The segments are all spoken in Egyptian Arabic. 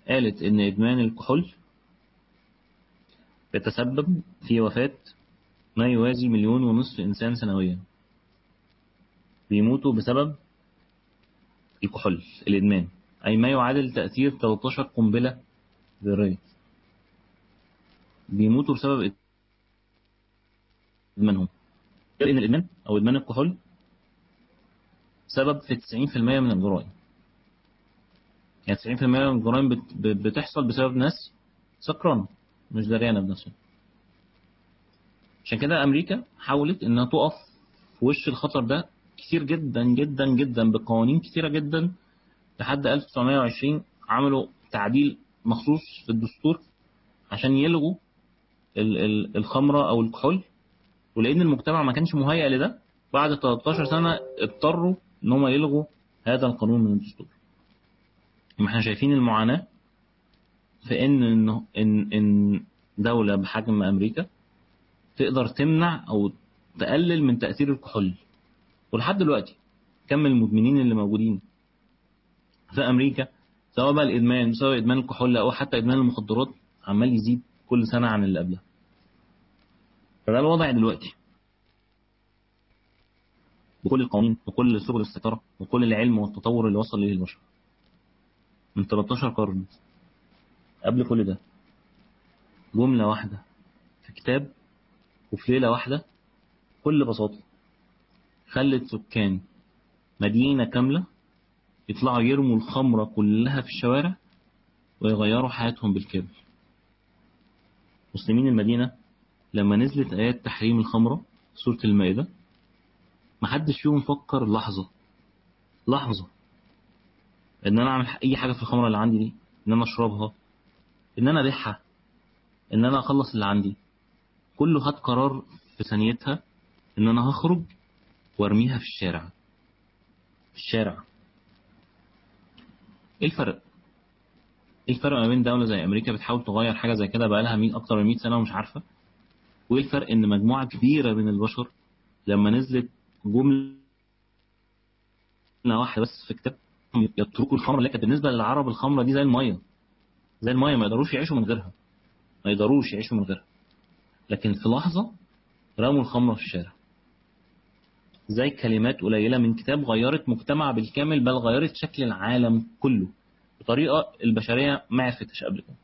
قالت إن إدمان الكحول يتسبب في وفاة ما يوازي مليون ونصف إنسان سنويا بيموتوا بسبب الكحول الإدمان أي ما يعادل تأثير 13 قنبلة ذرية بيموتوا بسبب إدمانهم غير إن الإدمان أو إدمان الكحول سبب في 90% من الجرائم يعني 90% من الجرائم بت- بتحصل بسبب ناس سكرانة مش دريانة بنفسها عشان كده أمريكا حاولت إنها تقف في وش الخطر ده كتير جدا جدا جدا بقوانين كتيرة جدا لحد 1920 عملوا تعديل مخصوص في الدستور عشان يلغوا ال- ال- الخمرة أو الكحول ولأن المجتمع ما كانش مهيأ لده بعد 13 سنة اضطروا إن هم يلغوا هذا القانون من الدستور ما احنا شايفين المعاناة في إن إن إن إن دولة بحجم أمريكا تقدر تمنع أو تقلل من تأثير الكحول ولحد دلوقتي كم المدمنين اللي موجودين في أمريكا سواء بقى الإدمان سواء إدمان الكحول أو حتى إدمان المخدرات عمال يزيد كل سنة عن اللي قبلها فده الوضع دلوقتي بكل القوانين وكل سبل السيطرة وكل العلم والتطور اللي وصل إليه البشر من 13 قرن قبل كل ده جملة واحدة في كتاب وفي ليلة واحدة بكل بساطة خلت سكان مدينة كاملة يطلعوا يرموا الخمرة كلها في الشوارع ويغيروا حياتهم بالكامل مسلمين المدينة لما نزلت آيات تحريم الخمرة سورة المائدة محدش فيهم فكر لحظة لحظة إن أنا أعمل أي حاجة في الخمرة اللي عندي دي إن أنا أشربها إن أنا أبيعها إن أنا أخلص اللي عندي كله خد قرار في ثانيتها إن أنا هخرج وارميها في الشارع في الشارع ايه الفرق ايه الفرق ما بين دولة زي امريكا بتحاول تغير حاجة زي كده بقالها مين اكتر من 100 سنة ومش عارفة وايه الفرق ان مجموعة كبيرة من البشر لما نزلت جملة واحدة بس في كتاب يتركوا الخمر اللي كانت بالنسبة للعرب الخمرة دي زي المية زي المية ما يقدروش يعيشوا من غيرها ما يقدروش يعيشوا من غيرها لكن في لحظة رموا الخمرة في الشارع زي كلمات قليلة من كتاب غيرت مجتمع بالكامل بل غيرت شكل العالم كله بطريقة البشرية ما عرفتش قبل كده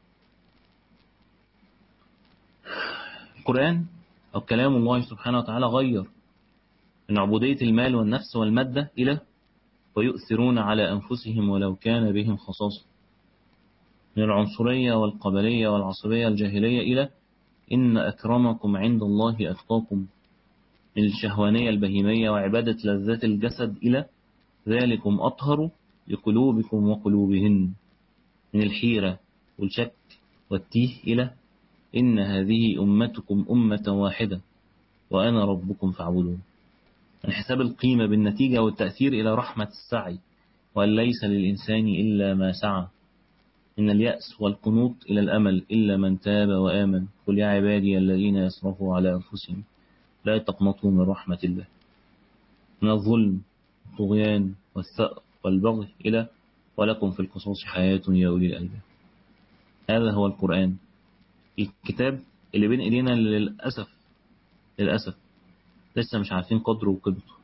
القرآن أو كلام الله سبحانه وتعالى غير من عبودية المال والنفس والمادة إلى ويؤثرون على أنفسهم ولو كان بهم خصاصة من العنصرية والقبلية والعصبية الجاهلية إلى إن أكرمكم عند الله أتقاكم من الشهوانية البهيمية وعبادة لذات الجسد إلى ذلكم أطهر لقلوبكم وقلوبهن من الحيرة والشك والتيه إلى إن هذه أمتكم أمة واحدة وأنا ربكم فاعبدون من حساب القيمة بالنتيجة والتأثير إلى رحمة السعي وأن ليس للإنسان إلا ما سعى من اليأس والقنوط إلى الأمل إلا من تاب وآمن قل يا عبادي الذين يسرفوا على أنفسهم لا تقنطوا من رحمة الله من الظلم والطغيان والثأر والبغي إلى ولكم في القصاص حياة يا أولي الألباب هذا هو القرآن الكتاب اللي بين إيدينا للأسف للأسف لسه مش عارفين قدره وقيمته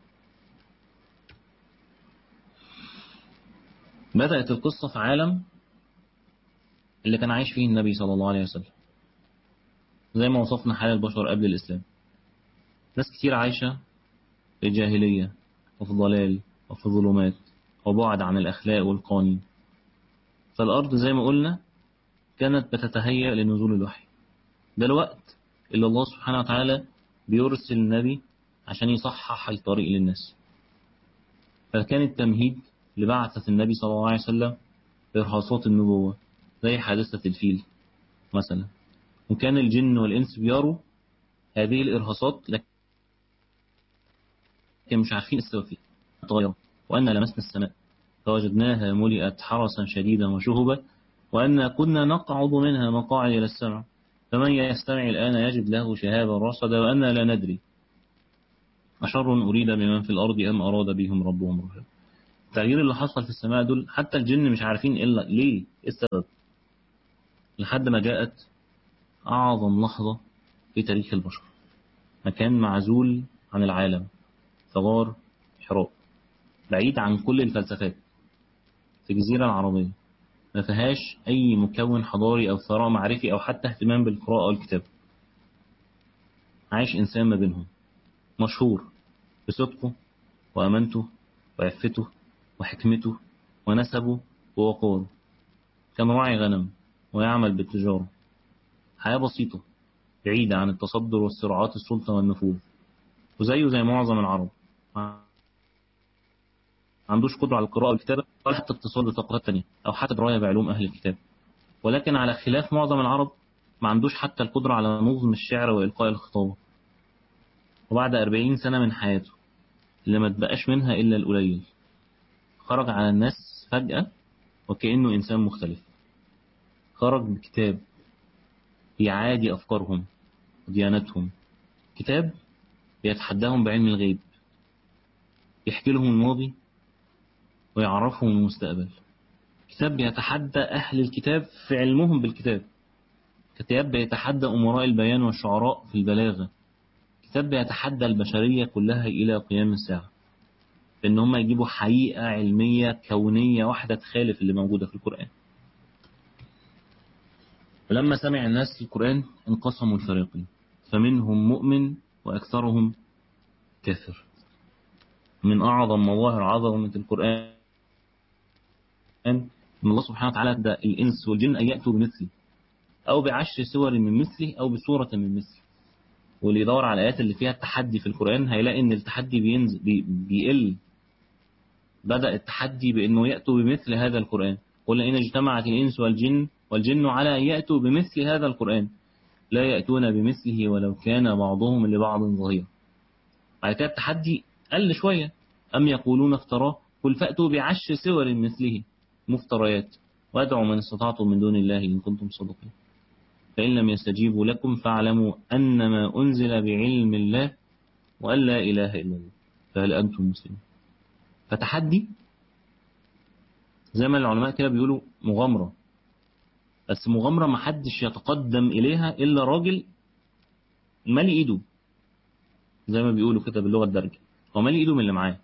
بدأت القصة في عالم اللي كان عايش فيه النبي صلى الله عليه وسلم زي ما وصفنا حال البشر قبل الإسلام ناس كتير عايشة في جاهلية وفي ضلال وفي ظلمات وبعد عن الأخلاق والقوانين فالأرض زي ما قلنا كانت بتتهيأ لنزول الوحي ده الوقت اللي الله سبحانه وتعالى بيرسل النبي عشان يصحح الطريق للناس فكان التمهيد لبعثة النبي صلى الله عليه وسلم إرهاصات النبوة زي حادثة الفيل مثلا وكان الجن والإنس بيروا هذه الإرهاصات لكن مش عارفين السبب فيها تغير وأن لمسنا السماء فوجدناها ملئت حرسا شديدا وشهبا وأن كنا نقعد منها مقاعد إلى السمع فمن يستمع الآن يجد له شهابا رصدا وأن لا ندري أشر أريد بمن في الأرض أم أراد بهم ربهم رشدا التغيير اللي حصل في السماء دول حتى الجن مش عارفين إلا ليه إيه السبب لحد ما جاءت أعظم لحظة في تاريخ البشر مكان معزول عن العالم ثغار حراء بعيد عن كل الفلسفات في الجزيرة العربية ما فيهاش أي مكون حضاري أو ثراء معرفي أو حتى اهتمام بالقراءة أو الكتاب عايش إنسان ما بينهم مشهور بصدقه وأمانته وعفته وحكمته ونسبه ووقاره كان راعي غنم ويعمل بالتجارة حياة بسيطة بعيدة عن التصدر والصراعات السلطة والنفوذ وزيه زي معظم العرب ما عندوش قدرة على القراءة والكتابة ولا حتى اتصال بثقافات تانية أو حتى دراية بعلوم أهل الكتاب ولكن على خلاف معظم العرب ما عندوش حتى القدرة على نظم الشعر وإلقاء الخطابة وبعد أربعين سنة من حياته اللي ما تبقاش منها إلا القليل خرج على الناس فجأة وكأنه إنسان مختلف خرج بكتاب يعادي أفكارهم وديانتهم كتاب بيتحداهم بعلم الغيب يحكي لهم الماضي ويعرفهم المستقبل كتاب بيتحدى أهل الكتاب في علمهم بالكتاب كتاب بيتحدى أمراء البيان والشعراء في البلاغة كتاب بيتحدى البشرية كلها إلى قيام الساعة بأن هم يجيبوا حقيقة علمية كونية واحدة تخالف اللي موجودة في القرآن ولما سمع الناس القرآن انقسموا الفريقين فمنهم مؤمن وأكثرهم كافر من أعظم مظاهر عظمة القرآن أن الله سبحانه وتعالى ده الإنس والجن أن يأتوا بمثله أو بعشر سور من مثله أو بسورة من مثله واللي يدور على الآيات اللي فيها التحدي في القرآن هيلاقي إن التحدي بينزل بي بيقل بدأ التحدي بأنه يأتوا بمثل هذا القرآن قل إن اجتمعت الإنس والجن والجن على أن يأتوا بمثل هذا القرآن لا يأتون بمثله ولو كان بعضهم لبعض ظهير بعد كده التحدي قل شوية أم يقولون افتراه قل فأتوا بعشر سور مثله مفتريات وادعوا من استطعتم من دون الله إن كنتم صادقين فإن لم يستجيبوا لكم فاعلموا أنما أنزل بعلم الله وأن لا إله إلا الله فهل أنتم مسلمون فتحدي زي ما العلماء كده بيقولوا مغامرة بس مغامرة ما حدش يتقدم إليها إلا راجل مالي إيده زي ما بيقولوا كده باللغة الدارجة هو مالي إيده من اللي معاه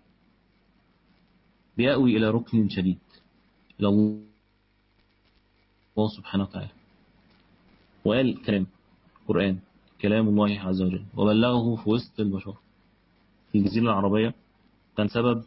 بيأوي إلى ركن شديد إلى الله سبحانه وتعالى وقال كلام قرآن كلام الله عز وجل وبلغه في وسط البشر في الجزيرة العربية كان سبب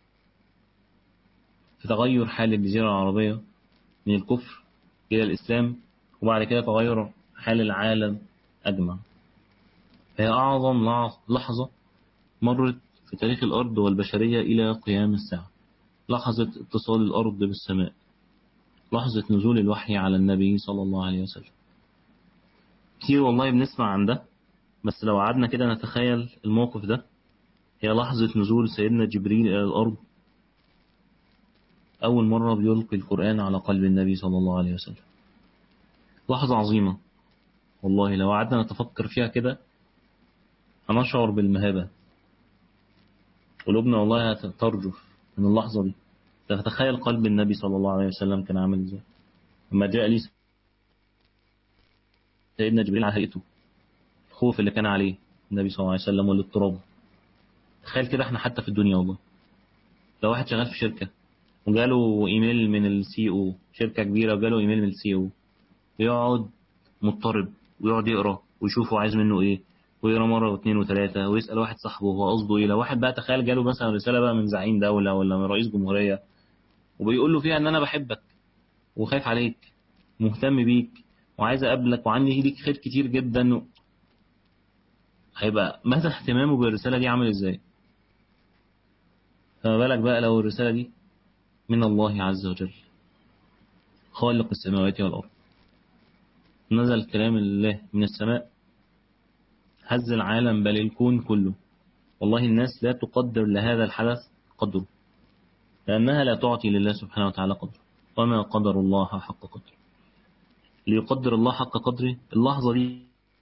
في تغير حال الجزيرة العربية من الكفر إلى الإسلام وبعد كده تغير حال العالم أجمع هي أعظم لحظة مرت في تاريخ الأرض والبشرية إلى قيام الساعة لحظة اتصال الأرض بالسماء لحظة نزول الوحي على النبي صلى الله عليه وسلم كتير والله بنسمع عن ده بس لو قعدنا كده نتخيل الموقف ده هي لحظة نزول سيدنا جبريل إلى الأرض أول مرة بيلقي القرآن على قلب النبي صلى الله عليه وسلم لحظة عظيمة والله لو قعدنا نتفكر فيها كده هنشعر بالمهابة قلوبنا والله ترجف من اللحظة دي تتخيل قلب النبي صلى الله عليه وسلم كان عامل ازاي لما جاء لي سيدنا جبريل على هيئته الخوف اللي كان عليه النبي صلى الله عليه وسلم والاضطراب تخيل كده احنا حتى في الدنيا والله لو واحد شغال في شركة وجاله ايميل من السي او شركة كبيرة وجاله ايميل من السي او يقعد مضطرب ويقعد يقرا ويشوف هو عايز منه ايه ويقرا مرة واثنين وثلاثة ويسأل واحد صاحبه هو قصده ايه لو واحد بقى تخيل جاله مثلا رسالة بقى من زعيم دولة ولا من رئيس جمهورية وبيقول له فيها ان انا بحبك وخايف عليك مهتم بيك وعايز اقابلك وعندي ليك خير كتير جدا هيبقى مدى اهتمامه بالرسالة دي عامل ازاي فما بالك بقى لو الرسالة دي من الله عز وجل خالق السماوات والأرض نزل كلام الله من السماء هز العالم بل الكون كله والله الناس لا تقدر لهذا الحدث قدره لأنها لا تعطي لله سبحانه وتعالى قدره وما قدر الله حق قدره ليقدر الله حق قدره اللحظة دي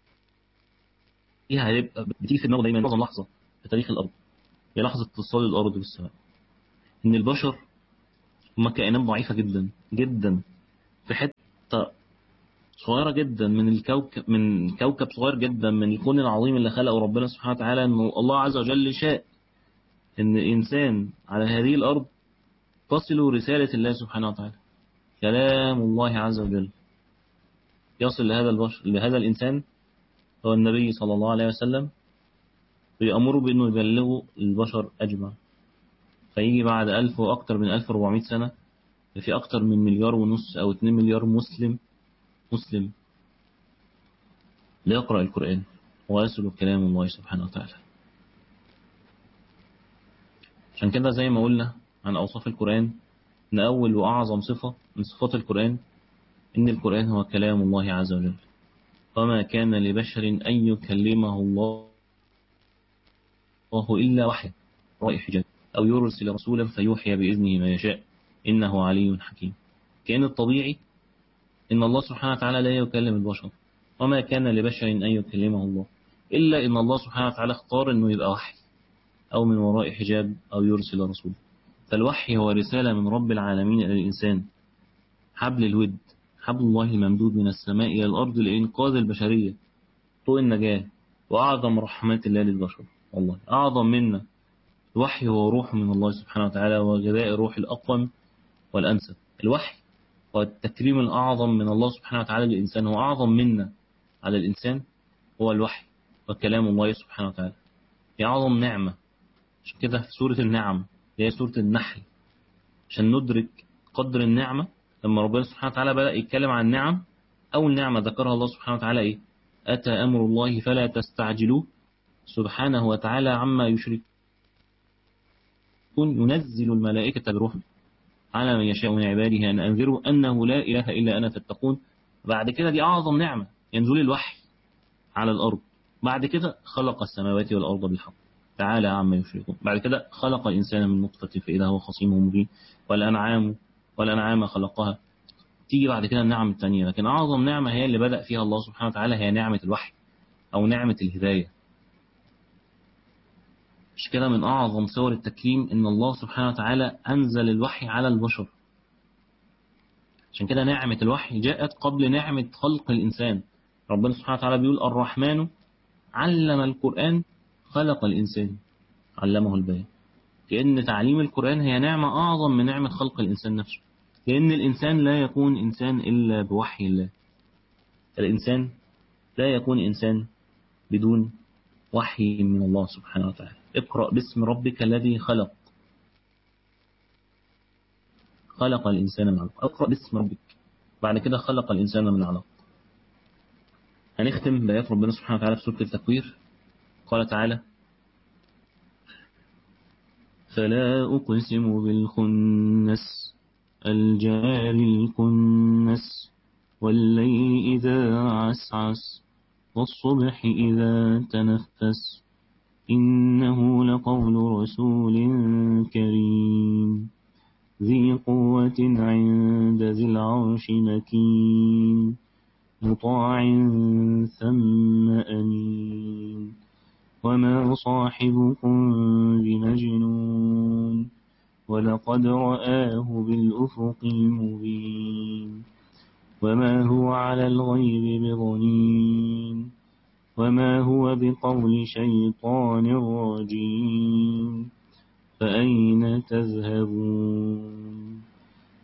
فيها هيبقى بتيجي في دماغه دايما معظم لحظة في تاريخ الأرض هي لحظة اتصال الأرض بالسماء إن البشر هم كائنات ضعيفة جدا جدا في حتة صغيرة جدا من الكوكب من كوكب صغير جدا من الكون العظيم اللي خلقه ربنا سبحانه وتعالى انه الله عز وجل شاء ان انسان على هذه الارض تصل رسالة الله سبحانه وتعالى كلام الله عز وجل يصل لهذا البشر لهذا الإنسان هو النبي صلى الله عليه وسلم بيأمره بأنه يبلغه البشر أجمع فيجي بعد ألف وأكثر من ألف وربعمائة سنة في أكثر من مليار ونص أو اتنين مليار مسلم مسلم ليقرأ القرآن ويصل كلام الله سبحانه وتعالى عشان كده زي ما قلنا عن أوصاف القرآن إن أول وأعظم صفة من صفات القرآن إن القرآن هو كلام الله عز وجل وما كان لبشر أن يكلمه الله الله إلا وحي رأي حجاب أو يرسل رسولا فيوحي بإذنه ما يشاء إنه علي حكيم كان الطبيعي إن الله سبحانه وتعالى لا يكلم البشر وما كان لبشر أن يكلمه الله إلا إن الله سبحانه وتعالى اختار أنه يبقى وحي أو من وراء حجاب أو يرسل رسول فالوحي هو رسالة من رب العالمين إلى الإنسان حبل الود حبل الله الممدود من السماء إلى الأرض لإنقاذ البشرية طوق النجاة وأعظم رحمات الله للبشر والله أعظم منا الوحي هو روح من الله سبحانه وتعالى وغذاء الروح الأقوم والأنسب الوحي هو التكريم الأعظم من الله سبحانه وتعالى للإنسان هو أعظم منا على الإنسان هو الوحي وكلام الله سبحانه وتعالى هي أعظم نعمة عشان كده في سورة النعم اللي هي سورة النحل عشان ندرك قدر النعمة لما ربنا سبحانه وتعالى بدأ يتكلم عن النعم أول نعمة ذكرها الله سبحانه وتعالى إيه أتى أمر الله فلا تستعجلوه سبحانه وتعالى عما يشركون ينزل الملائكة بروح على من يشاء من عباده أن أنذروا أنه لا إله إلا أنا فاتقون بعد كده دي أعظم نعمة ينزل الوحي على الأرض بعد كده خلق السماوات والأرض بالحق تعالى عما يشركون بعد كده خلق الإنسان من نطفة فإذا هو خصيم مبين والأنعام والأنعام خلقها تيجي بعد كده النعم الثانية لكن أعظم نعمة هي اللي بدأ فيها الله سبحانه وتعالى هي نعمة الوحي أو نعمة الهداية مش كده من أعظم صور التكريم إن الله سبحانه وتعالى أنزل الوحي على البشر عشان كده نعمة الوحي جاءت قبل نعمة خلق الإنسان ربنا سبحانه وتعالى بيقول الرحمن علم القرآن خلق الإنسان علمه البيان كأن تعليم القرآن هي نعمة أعظم من نعمة خلق الإنسان نفسه لأن الإنسان لا يكون إنسان إلا بوحي الله الإنسان لا يكون إنسان بدون وحي من الله سبحانه وتعالى اقرأ باسم ربك الذي خلق خلق الإنسان من علق اقرأ باسم ربك بعد كده خلق الإنسان من علق هنختم بآيات ربنا سبحانه وتعالى في سورة التكوير قال تعالى فلا أقسم بالخنس الجار الكنس والليل إذا عسعس والصبح إذا تنفس إنه لقول رسول كريم ذي قوة عند ذي العرش مكين مطاع ثم أمين وما صاحبكم بمجنون ولقد رآه بالأفق المبين وما هو على الغيب بضنين وما هو بقول شيطان رجيم فأين تذهبون